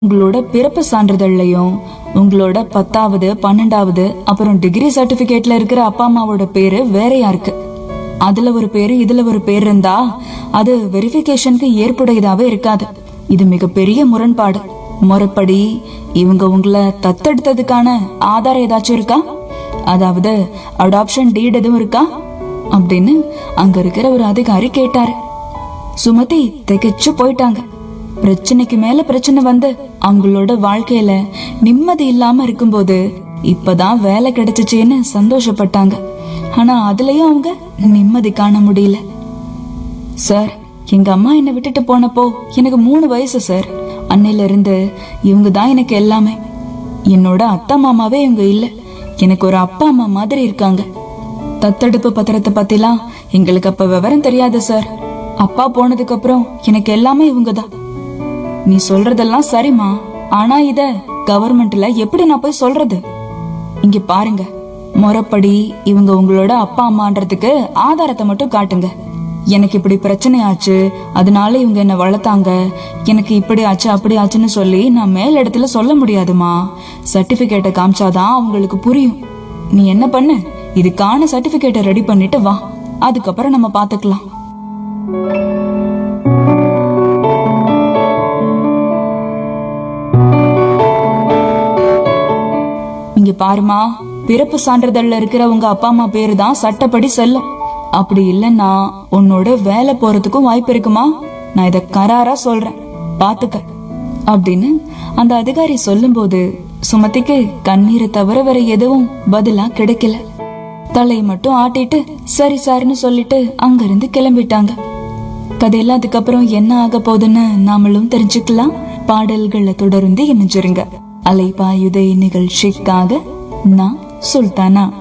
உங்களோட பிறப்பு சான்றிதழ்லையும் உங்களோட பத்தாவது பன்னெண்டாவது அப்புறம் டிகிரி சர்டிபிகேட்ல இருக்கிற அப்பா அம்மாவோட பேரு வேறையா இருக்கு அதுல ஒரு பேரு இதுல ஒரு பேர் இருந்தா அது வெரிஃபிகேஷனுக்கு ஏற்புடையதாவே இருக்காது இது மிகப்பெரிய முரண்பாடு முறைப்படி இவங்க உங்களை தத்தெடுத்ததுக்கான ஆதாரம் ஏதாச்சும் இருக்கா அதாவது அடாப்ஷன் டீட் எதுவும் இருக்கா அப்படின்னு அங்க இருக்கிற ஒரு அதிகாரி கேட்டாரு சுமதி திகைச்சு போயிட்டாங்க பிரச்சனைக்கு மேல பிரச்சனை வந்து அவங்களோட வாழ்க்கையில நிம்மதி இல்லாம இருக்கும்போது இப்பதான் வேலை கிடைச்சிச்சேன்னு சந்தோஷப்பட்டாங்க ஆனா அதுலயும் அவங்க நிம்மதி காண முடியல சார் எங்க அம்மா என்னை விட்டுட்டு போனப்போ எனக்கு மூணு வயசு சார் அன்னையில இருந்து இவங்க தான் எனக்கு எல்லாமே என்னோட அத்தா மாமாவே இவங்க இல்ல எனக்கு ஒரு அப்பா அம்மா மாதிரி இருக்காங்க தத்தெடுப்பு பத்திரத்தை பத்திலாம் எங்களுக்கு அப்ப விவரம் தெரியாது சார் அப்பா போனதுக்கு அப்புறம் எனக்கு எல்லாமே இவங்க தான் நீ சொல்றதெல்லாம் சரிம்மா ஆனா இத கவர்மெண்ட்ல எப்படி நான் போய் சொல்றது இங்க பாருங்க முறைப்படி இவங்க உங்களோட அப்பா அம்மான்றதுக்கு ஆதாரத்தை மட்டும் காட்டுங்க எனக்கு இப்படி பிரச்சனை ஆச்சு அதனால இவங்க என்ன வளர்த்தாங்க எனக்கு இப்படி ஆச்சு அப்படி ஆச்சுன்னு சொல்லி நான் மேல் இடத்துல சொல்ல முடியாதுமா சர்டிபிகேட்டை காமிச்சாதான் அவங்களுக்கு புரியும் நீ என்ன பண்ணு இதுக்கான சர்டிபிகேட்டை ரெடி பண்ணிட்டு வா அதுக்கப்புறம் நம்ம பாத்துக்கலாம் இங்க பாருமா பிறப்பு சான்றிதழ்ல இருக்கிற உங்க அப்பா அம்மா பேரு தான் சட்டப்படி செல்லும் அப்படி இல்லைன்னா உன்னோட வேலை போறதுக்கும் வாய்ப்பு இருக்குமா நான் இத கராரா சொல்றேன் பாத்துக்க அப்படின்னு அந்த அதிகாரி சொல்லும்போது சுமதிக்கு கண்ணீரை தவிர வேற எதுவும் பதிலா கிடைக்கல தலையை மட்டும் ஆட்டிட்டு சரி சார்னு சொல்லிட்டு அங்கிருந்து கிளம்பிட்டாங்க கதையெல்லாம் அதுக்கப்புறம் என்ன ஆக போகுதுன்னு நாமளும் தெரிஞ்சுக்கலாம் பாடல்களை தொடர்ந்து இணைஞ்சிருங்க அலைபாயுதை நிகழ்ச்சிக்காக நான் சுல்தானா